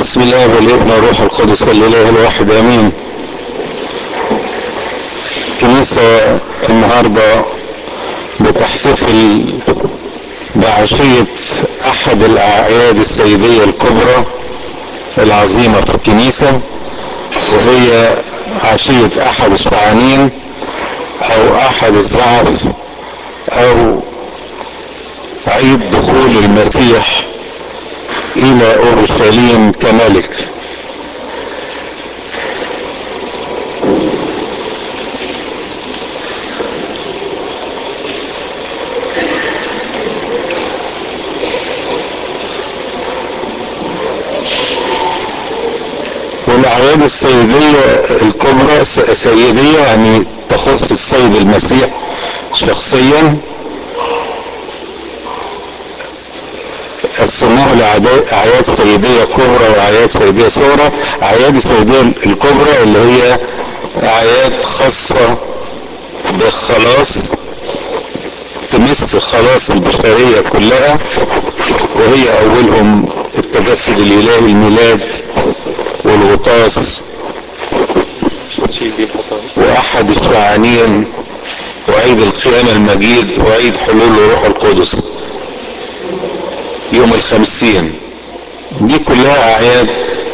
بسم الله والابن والروح القدس الاله الواحد امين كنيسة النهاردة بتحتفل بعشية احد الاعياد السيدية الكبرى العظيمة في الكنيسة وهي عشية احد الشعانين او احد الزعف او عيد دخول المسيح الى اورشليم كملك والاعياد السيدية الكبرى سيدية يعني تخص السيد المسيح شخصيا قسموها لأعياد سيدية كبرى وأعياد سيدية صغرى أعياد السيدية الكبرى اللي هي أعياد خاصة بالخلاص تمس خلاص البشرية كلها وهي أولهم التجسد الإلهي الميلاد والغطاس وأحد الشعانين وعيد القيامة المجيد وعيد حلول الروح القدس يوم الخمسين دي كلها اعياد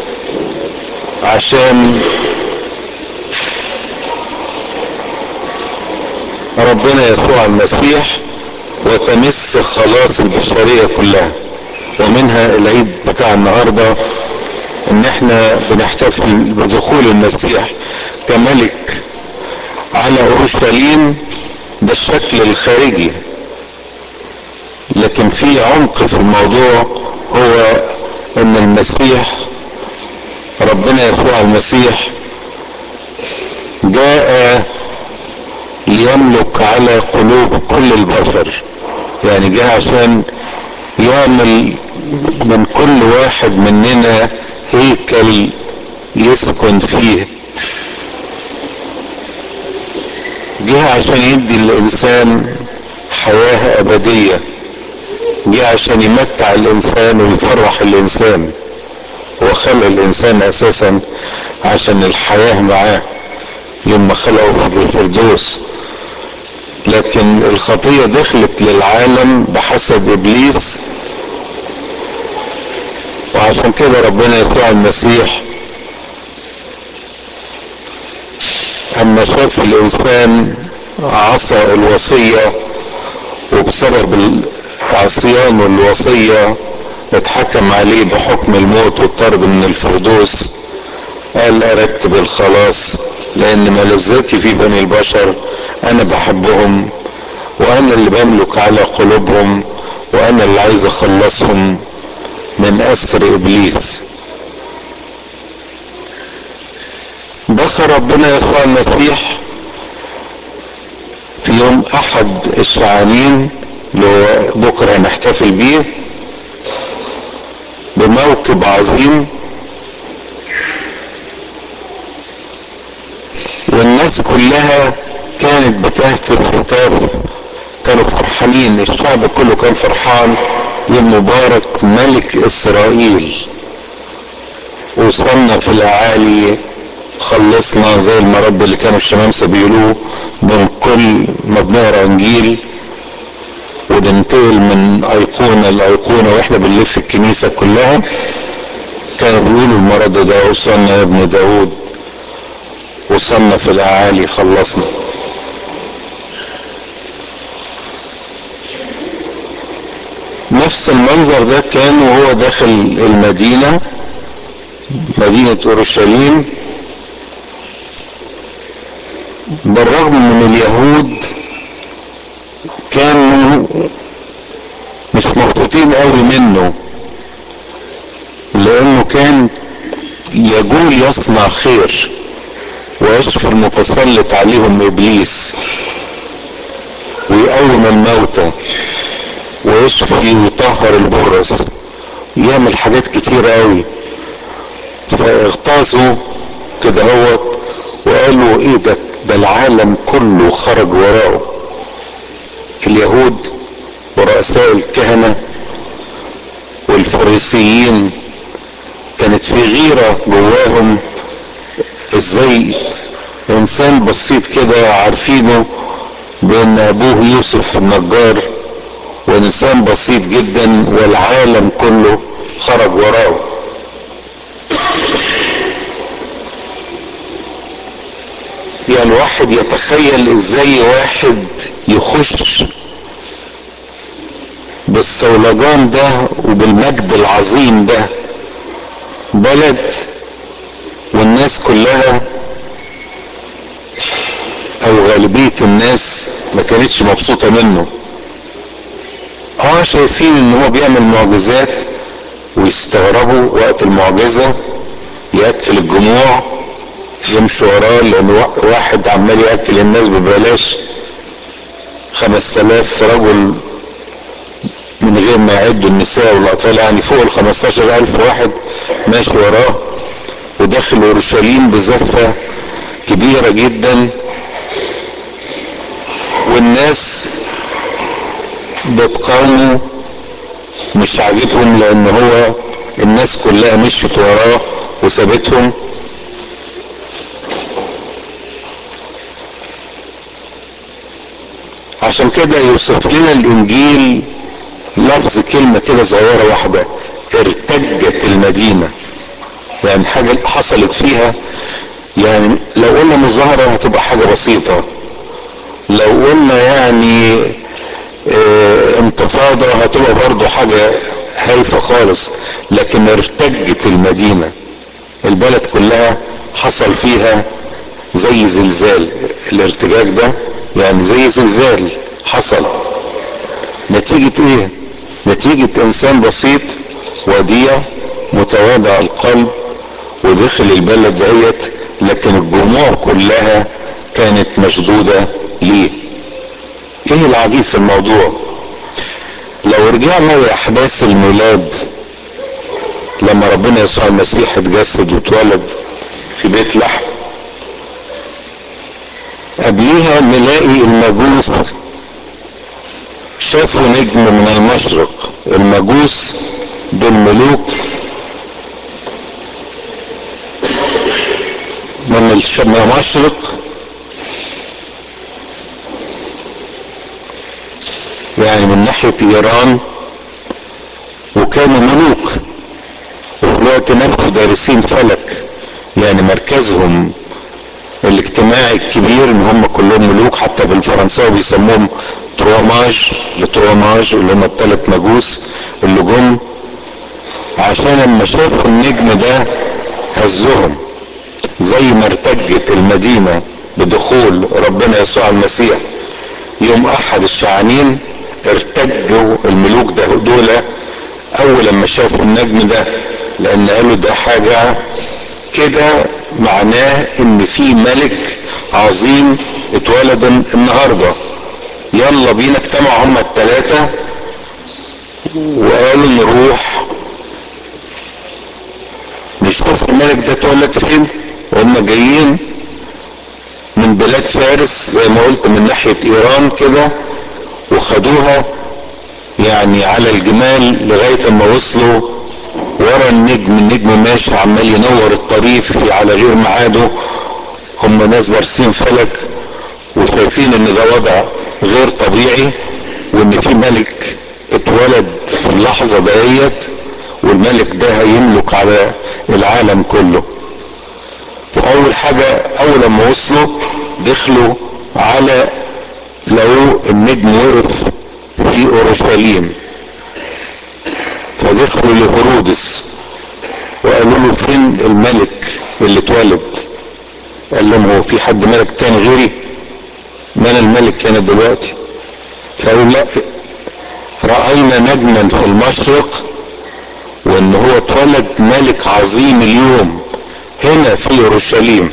عشان ربنا يسوع المسيح وتمس خلاص البشرية كلها ومنها العيد بتاع النهاردة ان احنا بنحتفل بدخول المسيح كملك على اورشليم ده الشكل الخارجي لكن في عمق في الموضوع هو ان المسيح ربنا يسوع المسيح جاء ليملك على قلوب كل البشر يعني جاء عشان يعمل من كل واحد مننا هيكل يسكن فيه جه عشان يدي الانسان حياه ابديه جه عشان يمتع الانسان ويفرح الانسان هو خلق الانسان اساسا عشان الحياة معاه يوم ما خلقه في الفردوس لكن الخطية دخلت للعالم بحسد ابليس وعشان كده ربنا يسوع المسيح اما شاف الانسان عصى الوصية وبسبب عصيان الوصية اتحكم عليه بحكم الموت والطرد من الفردوس قال اردت بالخلاص لان ملذتي في بني البشر انا بحبهم وانا اللي بملك على قلوبهم وانا اللي عايز اخلصهم من اسر ابليس دخل ربنا يسوع المسيح في يوم احد الشعانين اللي هو بكرة هنحتفل بيه بموكب عظيم والناس كلها كانت بتهتف هتاف كانوا فرحانين الشعب كله كان فرحان للمبارك ملك اسرائيل وصلنا في الاعالي خلصنا زي المرد اللي كانوا الشمامسه بيقولوه من كل ما بنقرا انجيل وننتقل من ايقونة لايقونة واحنا بنلف الكنيسة كلها كانوا بيقولوا المرض ده وصلنا يا ابن داود وصلنا في الاعالي خلصنا نفس المنظر ده كان وهو داخل المدينة مدينة اورشليم بالرغم من اليهود كانوا مش مبسوطين قوي منه لانه كان يجول يصنع خير ويشفي المتسلط عليهم ابليس ويقوم الموتى ويشفي ويطهر البرص يعمل حاجات كتيرة قوي فاغتاظوا كده هوت وقالوا ايه ده ده العالم كله خرج وراءه اليهود ورؤساء الكهنة والفريسيين كانت في غيرة جواهم ازاي انسان بسيط كده عارفينه بان ابوه يوسف النجار وانسان بسيط جدا والعالم كله خرج وراه يعني الواحد يتخيل ازاي واحد يخش بالصولجان ده وبالمجد العظيم ده بلد والناس كلها او غالبية الناس ما كانتش مبسوطة منه اه شايفين ان هو بيعمل معجزات ويستغربوا وقت المعجزة يأكل الجموع يمشوا وراه لان واحد عمال يأكل الناس ببلاش خمس تلاف رجل من غير ما يعدوا النساء والاطفال يعني فوق ال 15 الف واحد ماشي وراه وداخل اورشليم بزفة كبيرة جدا والناس بتقاومه مش عاجبهم لان هو الناس كلها مشيت وراه وسابتهم عشان كده يوصف لنا الانجيل لفظ كلمة كده صغيرة واحدة ارتجت المدينة يعني حاجة حصلت فيها يعني لو قلنا مظاهرة هتبقى حاجة بسيطة لو قلنا يعني اه انتفاضة هتبقى برضو حاجة هايفة خالص لكن ارتجت المدينة البلد كلها حصل فيها زي زلزال الارتجاج ده يعني زي زلزال حصل نتيجة ايه نتيجة انسان بسيط وديع متواضع القلب ودخل البلد ديت لكن الجموع كلها كانت مشدودة ليه ايه العجيب في الموضوع لو رجعنا لاحداث الميلاد لما ربنا يسوع المسيح اتجسد واتولد في بيت لحم قبليها نلاقي المجوس شافوا نجم من المشرق المجوس دول ملوك من المشرق يعني من ناحية ايران وكانوا ملوك وفي الوقت نفسه دارسين فلك يعني مركزهم الاجتماعي الكبير ان هم كلهم ملوك حتى بالفرنساوي بيسموهم تروماج لتروماج اللي هم الثلاث مجوس اللي جم عشان لما شافوا النجم ده هزهم زي ما ارتجت المدينة بدخول ربنا يسوع المسيح يوم احد الشعانين ارتجوا الملوك ده دول اول لما شافوا النجم ده لان قالوا ده حاجة كده معناه ان في ملك عظيم اتولد النهارده يلا بينا اجتمعوا هما التلاتة وقالوا نروح نشوف الملك ده اتولد فين وهم جايين من بلاد فارس زي ما قلت من ناحية ايران كده وخدوها يعني على الجمال لغاية ما وصلوا ورا النجم النجم ماشي عمال ينور الطريق في على غير ميعاده هم ناس دارسين فلك وشايفين ان ده وضع غير طبيعي وان في ملك اتولد في اللحظة دهيت والملك ده هيملك على العالم كله واول حاجة اول لما وصلوا دخلوا على لقوا النجم وقف في اورشليم فدخلوا لهرودس وقالوا له فين الملك اللي اتولد قال لهم هو في حد ملك تاني غيري ما انا الملك هنا دلوقتي فقالوا لا رأينا نجما في المشرق وان هو اتولد ملك عظيم اليوم هنا في اورشليم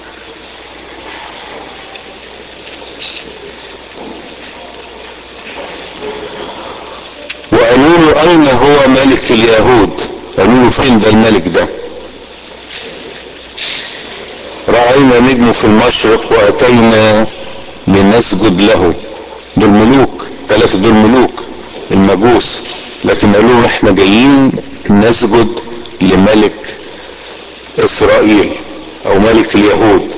وقالوا له اين هو ملك اليهود قالوا له فين ده الملك ده رأينا نجم في المشرق واتينا لنسجد له دول ملوك ثلاثة دول ملوك المجوس لكن قالوا له احنا جايين نسجد لملك اسرائيل او ملك اليهود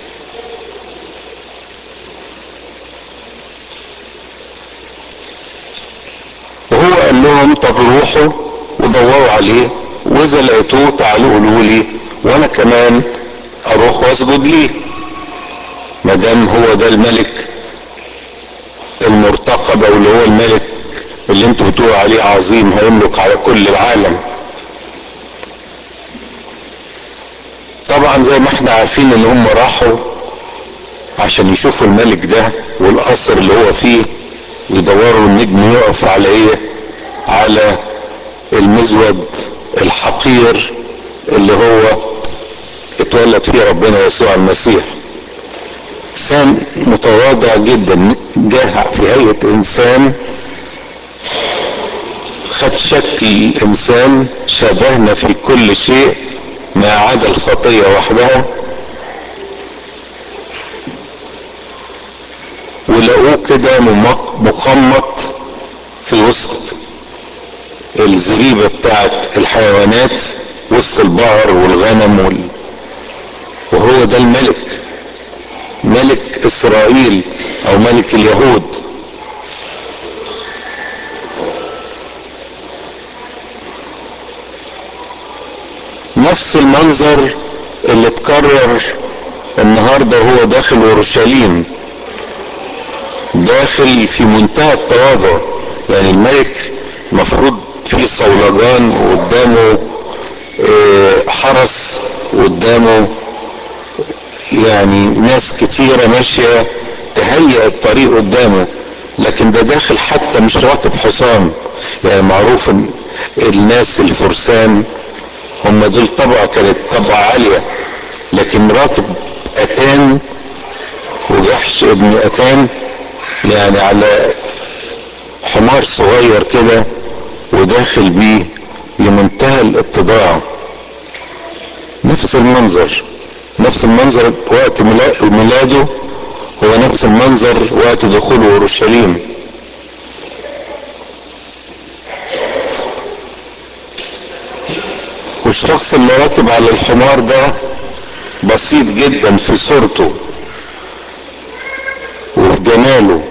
وهو قال لهم طب روحوا ودوروا عليه واذا لقيتوه تعالوا قولوا لي وانا كمان اروح واسجد ليه ما دام هو ده الملك المرتقب او اللي هو الملك اللي انتوا بتقولوا عليه عظيم هيملك على كل العالم طبعا زي ما احنا عارفين ان هم راحوا عشان يشوفوا الملك ده والقصر اللي هو فيه ويدوروا النجم يقف على ايه على المزود الحقير اللي هو اتولد فيه ربنا يسوع المسيح انسان متواضع جدا جه في هيئة انسان خد شكل انسان شبهنا في كل شيء ما عدا الخطية وحدها ولقوه كده مقمط في وسط الزريبة بتاعت الحيوانات وسط البقر والغنم وال... وهو ده الملك ملك اسرائيل او ملك اليهود نفس المنظر اللي اتكرر النهارده وهو داخل اورشليم داخل في منتهى التواضع يعني الملك المفروض في صولجان وقدامه حرس وقدامه يعني ناس كتيرة ماشية تهيئ الطريق قدامه لكن ده داخل حتى مش راكب حصان يعني معروف ان الناس الفرسان هم دول طبقة كانت طبقة عالية لكن راكب اتان وجحش ابن اتان يعني على حمار صغير كده وداخل بيه لمنتهى الاتضاع نفس المنظر نفس المنظر وقت ميلاده هو نفس المنظر وقت دخوله اورشليم والشخص اللي راكب على الحمار ده بسيط جدا في صورته وفي جماله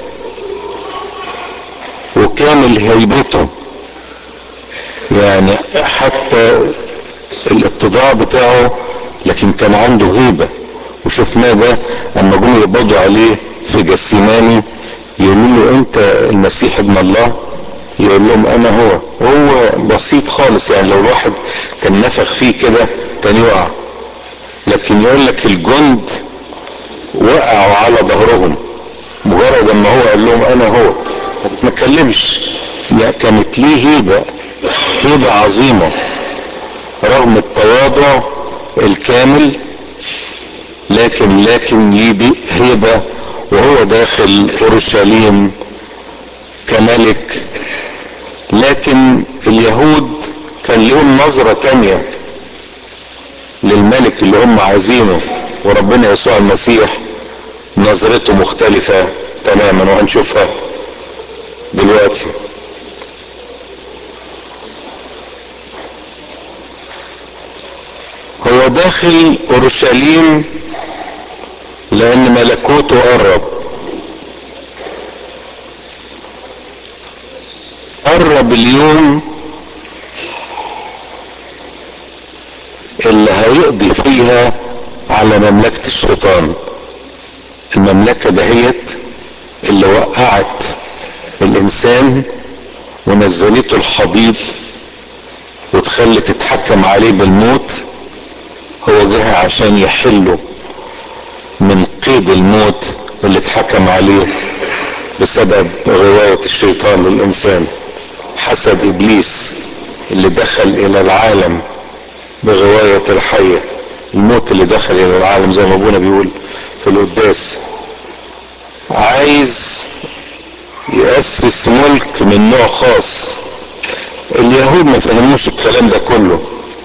وكامل هيبته يعني حتى الاتضاع بتاعه لكن كان عنده هيبة وشفناه ده اما جم يقبضوا عليه في جسيماني يقولوا له انت المسيح ابن الله يقول لهم انا هو هو بسيط خالص يعني لو الواحد كان نفخ فيه كده كان يقع لكن يقول لك الجند وقعوا على ظهرهم مجرد اما هو قال لهم انا هو ما اتكلمش كانت ليه هيبه هيبه عظيمه رغم التواضع الكامل لكن لكن ليه هيبه وهو داخل اورشليم كملك لكن اليهود كان لهم نظرة تانية للملك اللي هم عايزينه وربنا يسوع المسيح نظرته مختلفة تماما وهنشوفها دلوقتي هو داخل اورشليم لان ملكوته قرب قرب اليوم اللي هيقضي فيها على مملكة الشيطان المملكة دهيت اللي وقعت الانسان ونزلته الحضيض وتخلت تتحكم عليه بالموت هو جه عشان يحله من قيد الموت اللي اتحكم عليه بسبب غواية الشيطان للإنسان حسد إبليس اللي دخل إلى العالم بغواية الحية الموت اللي دخل إلى العالم زي ما أبونا بيقول في القداس عايز يأسس ملك من نوع خاص اليهود ما فهموش الكلام ده كله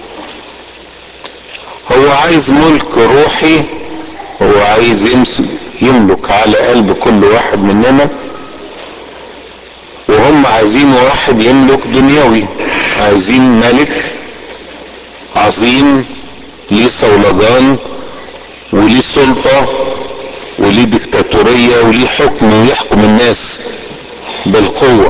هو عايز ملك روحي هو عايز يملك على قلب كل واحد مننا وهم عايزين واحد يملك دنيوي عايزين ملك عظيم ليه صولجان وليه سلطة وليه ديكتاتورية وليه حكم يحكم الناس بالقوة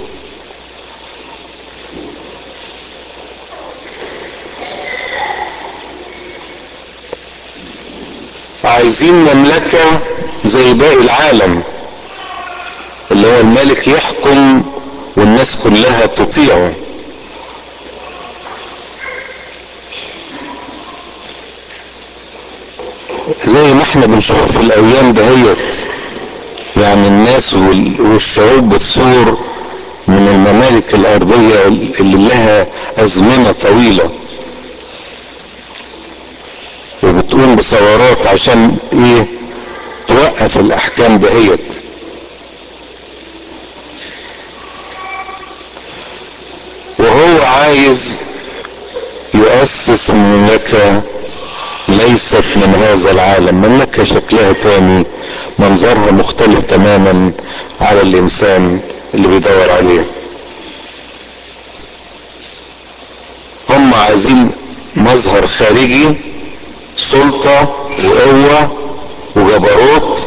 عايزين مملكة زي باقي العالم اللي هو الملك يحكم والناس كلها تطيعه زي ما احنا بنشوف في الايام دهيت يعني الناس والشعوب بتصور من الممالك الارضية اللي لها ازمنة طويلة وبتقوم بثورات عشان ايه توقف الاحكام دهيت وهو عايز يؤسس مملكة ليست من هذا العالم مملكة شكلها تاني منظرها مختلف تماما على الانسان اللي بيدور عليه هم عايزين مظهر خارجي سلطة وقوة وجبروت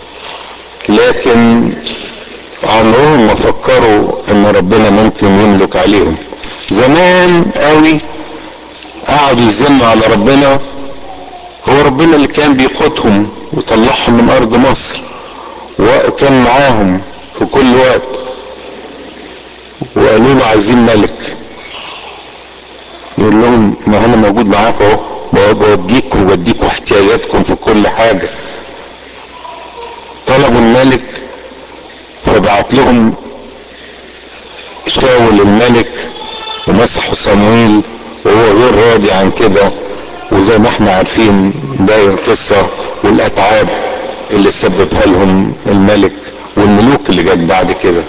لكن عمرهم ما فكروا ان ربنا ممكن يملك عليهم زمان قوي قعدوا يزنوا على ربنا هو ربنا اللي كان بيقودهم ويطلعهم من ارض مصر وكان معاهم في كل وقت وقالوا له عايزين ملك يقول لهم ما انا موجود معاكم اهو بوديكم وبديكم احتياجاتكم في كل حاجه طلبوا الملك فبعت لهم شاول الملك ومسحوا صمويل وهو غير راضي عن كده وزي ما احنا عارفين باقي القصة والأتعاب اللي سببها لهم الملك والملوك اللي جت بعد كده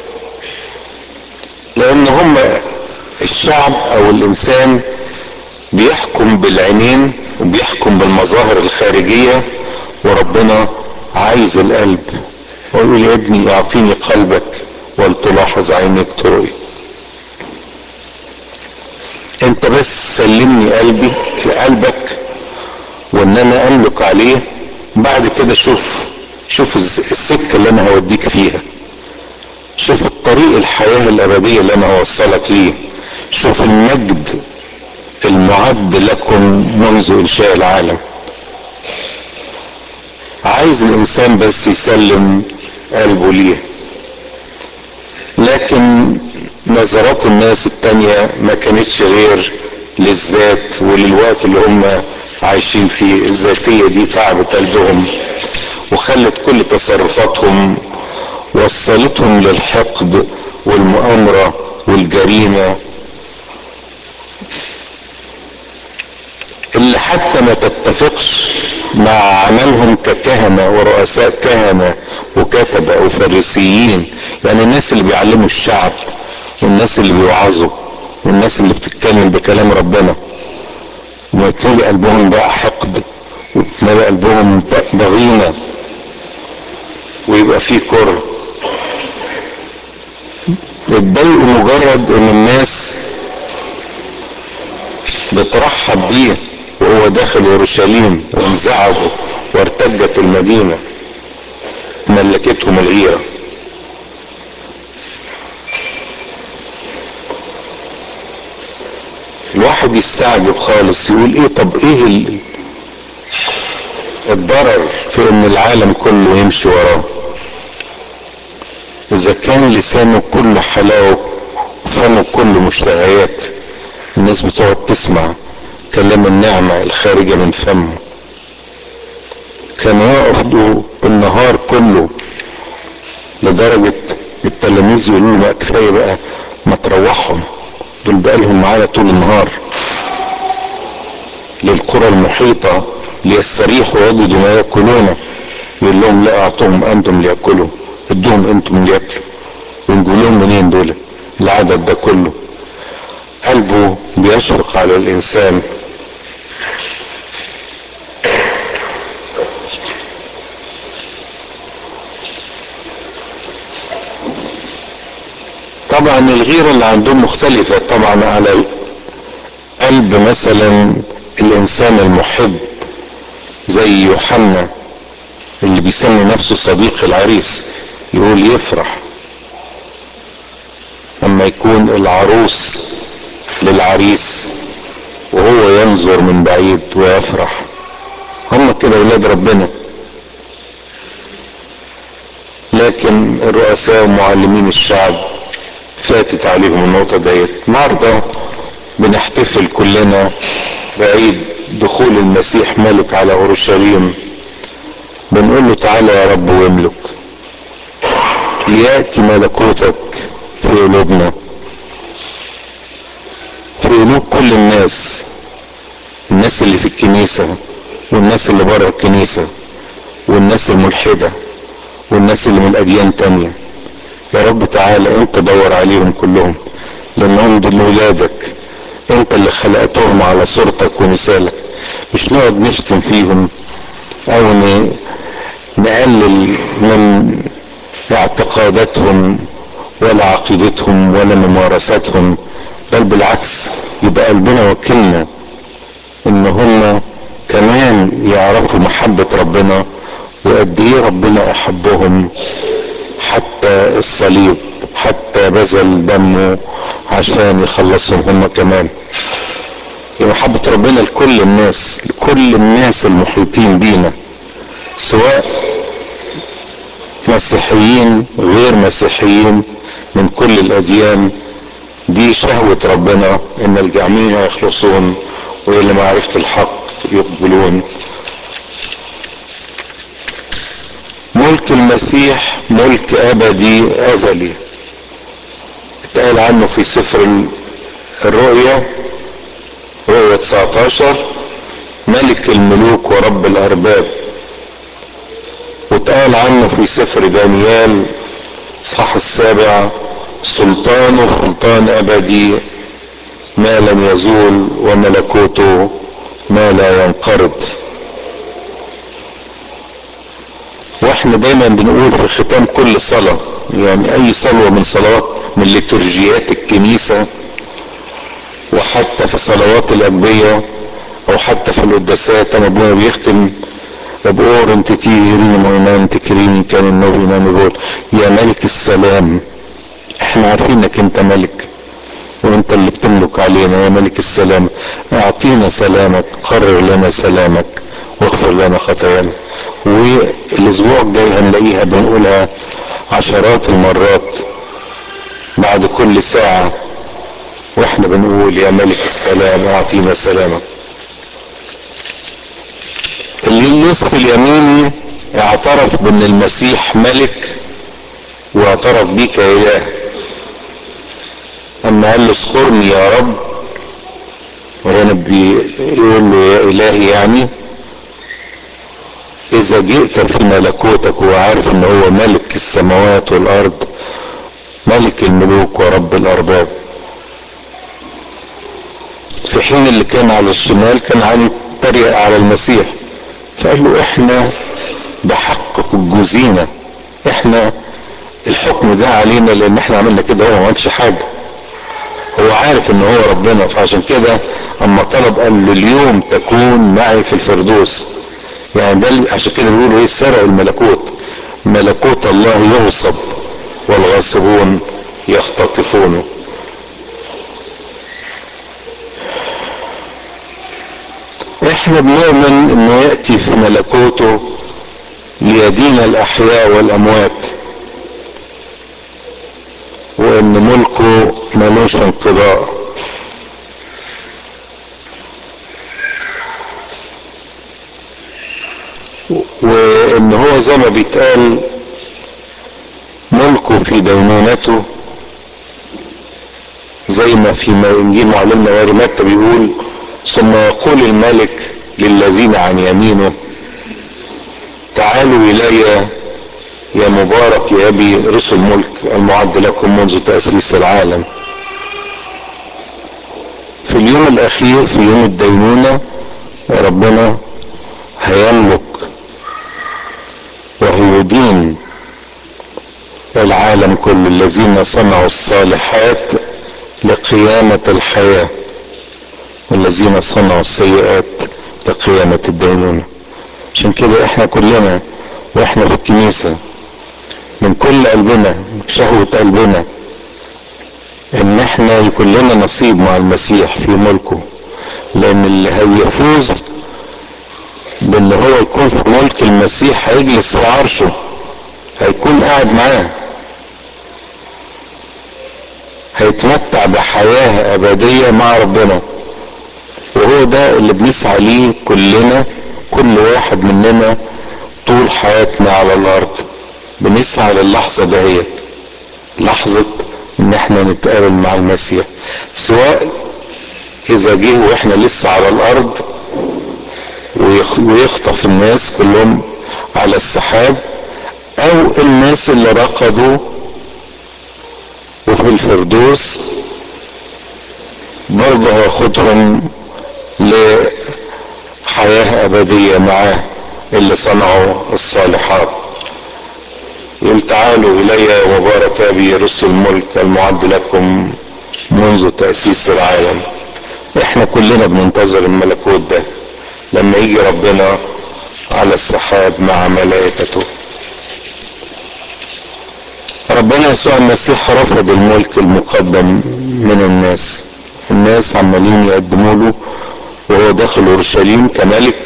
لأن هم الشعب أو الإنسان بيحكم بالعينين وبيحكم بالمظاهر الخارجية وربنا عايز القلب ويقول يا ابني اعطيني قلبك ولتلاحظ عينك طرقي انت بس سلمني قلبي في قلبك وان انا املك عليه بعد كده شوف شوف السكة اللي انا هوديك فيها شوف الطريق الحياة الابدية اللي انا هوصلك ليه شوف المجد المعد لكم منذ انشاء العالم عايز الانسان بس يسلم قلبه ليه لكن نظرات الناس التانية ما كانتش غير للذات وللوقت اللي هم عايشين فيه الذاتية دي تعبت قلبهم وخلت كل تصرفاتهم وصلتهم للحقد والمؤامرة والجريمة اللي حتى ما تتفقش مع عملهم ككهنة ورؤساء كهنة وكتبة وفريسيين يعني الناس اللي بيعلموا الشعب والناس اللي بيوعظوا والناس اللي بتتكلم بكلام ربنا ويتملي قلبهم بقى حقد ويتملي قلبهم ضغينة ويبقى فيه كره اتضايقوا مجرد ان الناس بترحب بيه وهو داخل اورشليم وانزعجوا وارتجت المدينة ملكتهم الغيرة الواحد يستعجب خالص يقول ايه طب ايه الضرر في ان العالم كله يمشي وراه اذا كان لسانه كله حلاوة وفمه كله مشتهيات الناس بتقعد تسمع كلام النعمة الخارجة من فمه كان يقعدوا النهار كله لدرجة التلاميذ يقولوا له بقى كفاية بقى ما تروحهم دول بقالهم معايا طول النهار للقرى المحيطة ليستريحوا ويجدوا ما يأكلونه يقول لهم لا اعطوهم انتم ليأكلوا ادوهم انتم ليأكلوا ونقول لهم منين دول العدد ده كله قلبه بيشفق على الانسان طبعا الغيرة اللي عندهم مختلفة طبعا على قلب مثلا الانسان المحب زي يوحنا اللي بيسمي نفسه صديق العريس يقول يفرح لما يكون العروس للعريس وهو ينظر من بعيد ويفرح هم كده ولاد ربنا لكن الرؤساء ومعلمين الشعب فاتت عليهم النقطة ديت النهاردة بنحتفل كلنا بعيد دخول المسيح ملك على اورشليم بنقول له تعالى يا رب واملك لياتي ملكوتك في قلوبنا في قلوب كل الناس الناس اللي في الكنيسه والناس اللي بره الكنيسه والناس الملحده والناس اللي من اديان تانية يا رب تعالى انت دور عليهم كلهم لانهم دول ولادك انت اللي خلقتهم على صورتك ومثالك مش نقعد نشتم فيهم او نقلل من اعتقاداتهم ولا عقيدتهم ولا ممارساتهم بل بالعكس يبقى قلبنا وكلنا ان هم كمان يعرفوا محبة ربنا وقد ايه ربنا احبهم حتى الصليب حتى بذل دمه عشان يخلصهم هم كمان محبة ربنا لكل الناس لكل الناس المحيطين بينا سواء مسيحيين غير مسيحيين من كل الاديان دي شهوة ربنا ان الجميع يخلصون والى معرفة الحق يقبلون ملك المسيح ملك ابدي ازلي اتقال عنه في سفر الرؤيا رؤيا 19 ملك الملوك ورب الارباب واتقال عنه في سفر دانيال اصحاح السابع سلطانه سلطان ابدي ما لن يزول وملكوته ما لا ينقرض واحنا دايما بنقول في ختام كل صلاة يعني اي صلوة من صلوات من ليتورجيات الكنيسة وحتى في صلوات الأنبياء أو حتى في القداسات أنا أبويا بيختم أبور أنت تيريني مؤمن تكريني كان النبي إمام بيقول يا ملك السلام احنا عارفين انك انت ملك وانت اللي بتملك علينا يا ملك السلام اعطينا سلامك قرر لنا سلامك واغفر لنا خطايانا والاسبوع الجاي هنلاقيها بنقولها عشرات المرات بعد كل ساعة واحنا بنقول يا ملك السلام اعطينا سلامك اللي النصف اليميني اعترف بان المسيح ملك واعترف بيك يا اله اما قال له اذكرني يا رب وهنا بيقول له يا الهي يعني اذا جئت في ملكوتك وعارف ان هو ملك السماوات والارض ملك الملوك ورب الارباب في حين اللي كان على الشمال كان عن يتريق على المسيح فقال له احنا بحق الجزينة احنا الحكم ده علينا لان احنا عملنا كده هو ما عملش حاجة هو عارف ان هو ربنا فعشان كده اما طلب قال له اليوم تكون معي في الفردوس يعني ده عشان كده بيقولوا ايه سرق الملكوت ملكوت الله يغصب والغاصبون يختطفونه احنا بنؤمن انه ياتي في ملكوته ليدين الاحياء والاموات وان ملكه ملوش انقضاء وان هو زي ما بيتقال ملكه في دينونته زي ما في انجيل معلمنا ماري متى بيقول ثم يقول الملك للذين عن يمينه تعالوا الي يا مبارك يا ابي رسل الملك المعد لكم منذ تاسيس العالم في اليوم الاخير في يوم الدينونه ربنا هيملك وهيدين العالم كل الذين صنعوا الصالحات لقيامة الحياة واللي الذين صنعوا السيئات لقيامة الدينونة عشان كده احنا كلنا واحنا في الكنيسة من كل قلبنا شهوة قلبنا ان احنا يكون لنا نصيب مع المسيح في ملكه لان اللي هيفوز بان هو يكون في ملك المسيح هيجلس في عرشه هيكون قاعد معاه هيتمتع بحياة أبدية مع ربنا وهو ده اللي بنسعى ليه كلنا كل واحد مننا طول حياتنا على الأرض بنسعى للحظة دهيت لحظة إن احنا نتقابل مع المسيح سواء إذا جه وإحنا لسه على الأرض ويخطف الناس كلهم على السحاب أو الناس اللي رقدوا وفي الفردوس برضه هياخدهم لحياة أبدية معاه اللي صنعوا الصالحات يقول تعالوا إلي وبارك أبي رسل الملك المعد لكم منذ تأسيس العالم احنا كلنا بننتظر الملكوت ده لما يجي ربنا على السحاب مع ملائكته ربنا يسوع المسيح رفض الملك المقدم من الناس الناس عمالين يقدموا له وهو داخل اورشليم كملك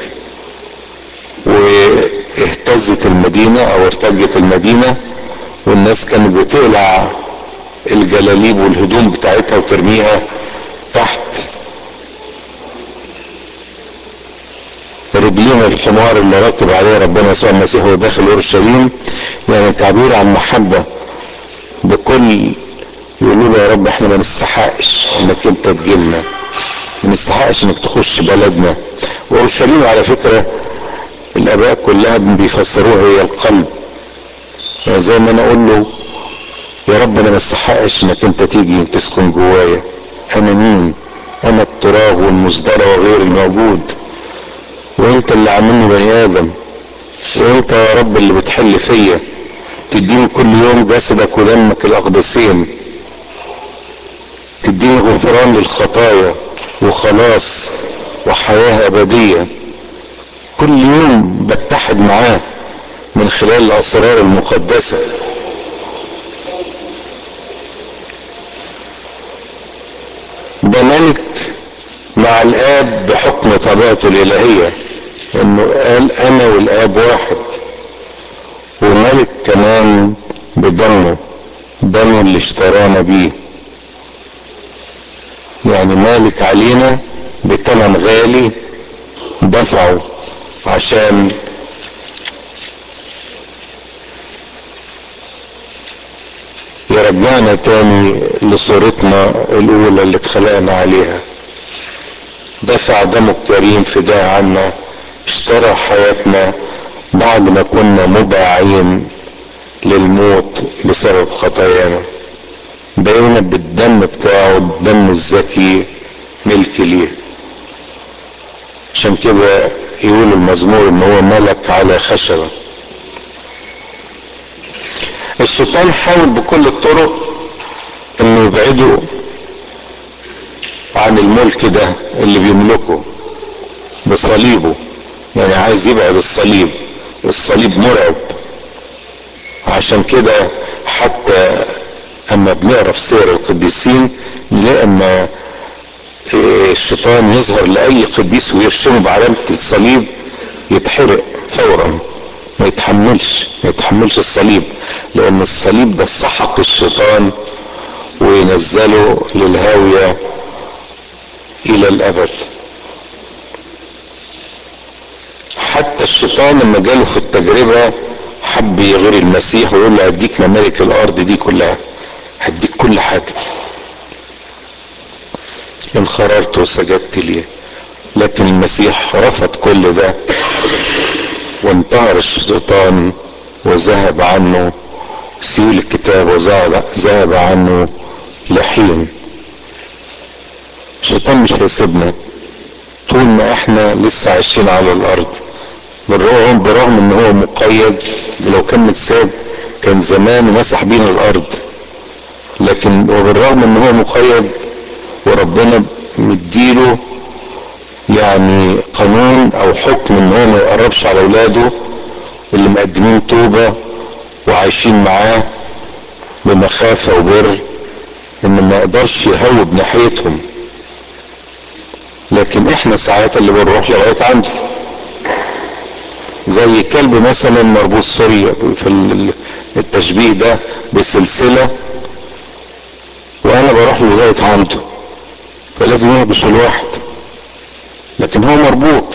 واهتزت المدينة او ارتجت المدينة والناس كانت بتقلع الجلاليب والهدوم بتاعتها وترميها تحت رجلين الحمار اللي راكب عليه ربنا يسوع المسيح وهو داخل اورشليم يعني تعبير عن محبه بكل يقولوا له يا رب احنا ما نستحقش انك انت تجيلنا ما نستحقش انك تخش بلدنا واورشليم على فكره الاباء كلها بيفسروها هي القلب يعني زي ما انا اقول له يا رب انا ما استحقش انك انت تيجي تسكن جوايا انا مين انا التراب والمزدرى وغير الموجود وانت اللي عاملني بني ادم وانت يا رب اللي بتحل فيا تديني كل يوم جسدك ودمك الاقدسين تديني غفران للخطايا وخلاص وحياة ابدية كل يوم بتحد معاه من خلال الاسرار المقدسة ده ملك مع الاب بحكم طبيعته الالهية انه قال انا والاب واحد وملك كمان بدمه دمه اللي اشترانا بيه يعني مالك علينا بتمن غالي دفعه عشان يرجعنا تاني لصورتنا الاولى اللي اتخلقنا عليها دفع دمه الكريم فداء عنا اشترى حياتنا بعد ما كنا مباعين للموت بسبب خطايانا بقينا بالدم بتاعه الدم الزكي ملك ليه عشان كده يقول المزمور ان هو ملك على خشبه الشيطان حاول بكل الطرق انه يبعده عن الملك ده اللي بيملكه بصليبه يعني عايز يبعد الصليب الصليب مرعب عشان كده حتى اما بنقرا في سير القديسين نلاقي اما الشيطان يظهر لاي قديس ويرشمه بعلامه الصليب يتحرق فورا ما يتحملش ما يتحملش الصليب لان الصليب ده سحق الشيطان وينزله للهاويه الى الابد حتى الشيطان لما جاله في التجربه حب يغير المسيح ويقول له هديك ممالك الارض دي كلها هديك كل حاجه انخررت وسجدت ليه لكن المسيح رفض كل ده وانتهر الشيطان وذهب عنه سيول الكتاب وذهب عنه لحين الشيطان مش هيسيبنا طول ما احنا لسه عايشين على الارض بالرغم برغم ان هو مقيد لو كان متساب كان زمان مسح بينا الارض لكن وبالرغم ان هو مقيد وربنا مديله يعني قانون او حكم ان هو ما يقربش على اولاده اللي مقدمين توبة وعايشين معاه بمخافة وبر ان ما يقدرش يهوب ناحيتهم لكن احنا ساعات اللي بنروح لغاية عنده زي كلب مثلا مربوط سوري في التشبيه ده بسلسلة وانا بروح له لغاية عنده فلازم يهبش الواحد لكن هو مربوط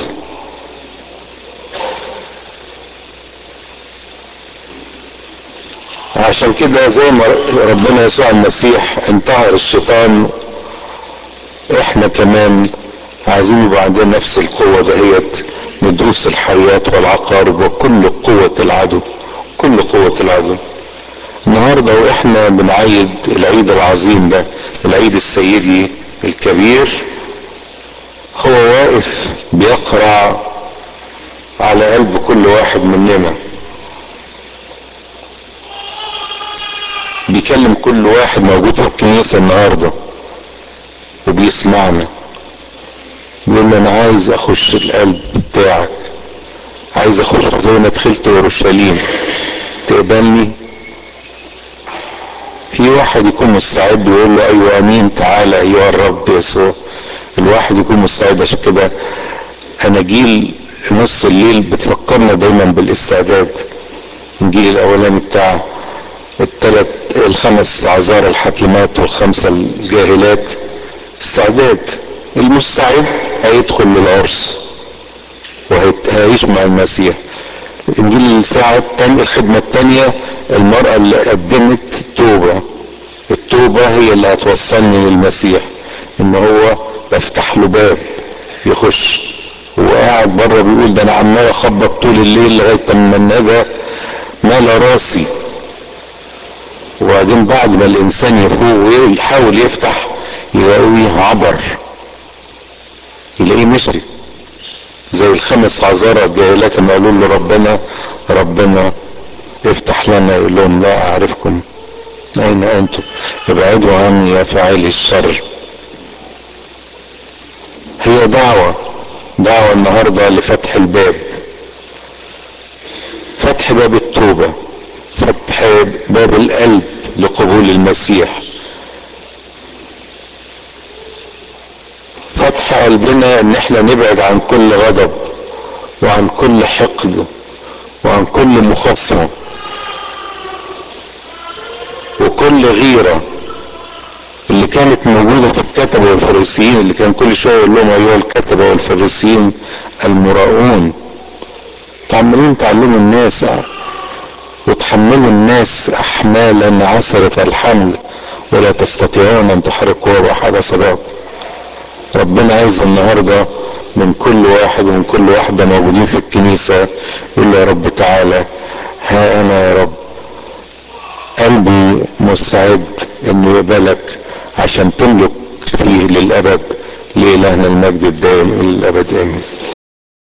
عشان كده زي ما ربنا يسوع المسيح انتهر الشيطان احنا كمان عايزين يبقى عندنا نفس القوة دهيت ندوس الحياة والعقارب وكل قوة العدو كل قوة العدو النهاردة واحنا بنعيد العيد العظيم ده العيد السيدي الكبير هو واقف بيقرع على قلب كل واحد مننا بيكلم كل واحد موجود في الكنيسة النهاردة وبيسمعنا بيقول له انا عايز اخش القلب بتاعك عايز اخش زي ما دخلت اورشليم تقبلني في واحد يكون مستعد ويقول له ايوه امين تعالى ايها الرب يسوع الواحد يكون مستعد عشان كده اناجيل نص الليل بتفكرنا دايما بالاستعداد الانجيل الاولاني بتاع الثلاث الخمس عذار الحكيمات والخمسه الجاهلات استعداد المستعد هيدخل للعرس وهيعيش مع المسيح انجيل الساعة التانية الخدمة التانية المرأة اللي قدمت توبة التوبة هي اللي هتوصلني للمسيح ان هو بفتح له باب يخش هو قاعد بره بيقول ده انا عمال اخبط طول الليل لغايه اما الندى مال راسي وبعدين بعد ما الانسان يفوق ويحاول يفتح يلاقيه عبر يلاقيه مشي زي الخمس عذارى الجاهلات اللي قالوا له ربنا ربنا افتح لنا يقول لهم لا اعرفكم اين انتم ابعدوا عني يا فاعلي الشر هي دعوة دعوة النهاردة لفتح الباب فتح باب التوبة فتح باب القلب لقبول المسيح فتح قلبنا ان احنا نبعد عن كل غضب وعن كل حقد وعن كل مخاصمة وكل غيرة اللي كانت موجودة في الكتبة والفريسيين اللي كان كل شوية يقول لهم أيها الكتبة والفريسيين المراؤون عمالين تعلموا الناس وتحملوا الناس أحمالا عسرة الحمل ولا تستطيعون أن تحرقوها بأحد صداق ربنا عايز النهاردة من كل واحد ومن كل واحدة موجودين في الكنيسة يقول له يا رب تعالى ها أنا يا رب قلبي مستعد انه يقبلك عشان تملك فيه للابد لإلهنا المجد الدائم الى الابد امين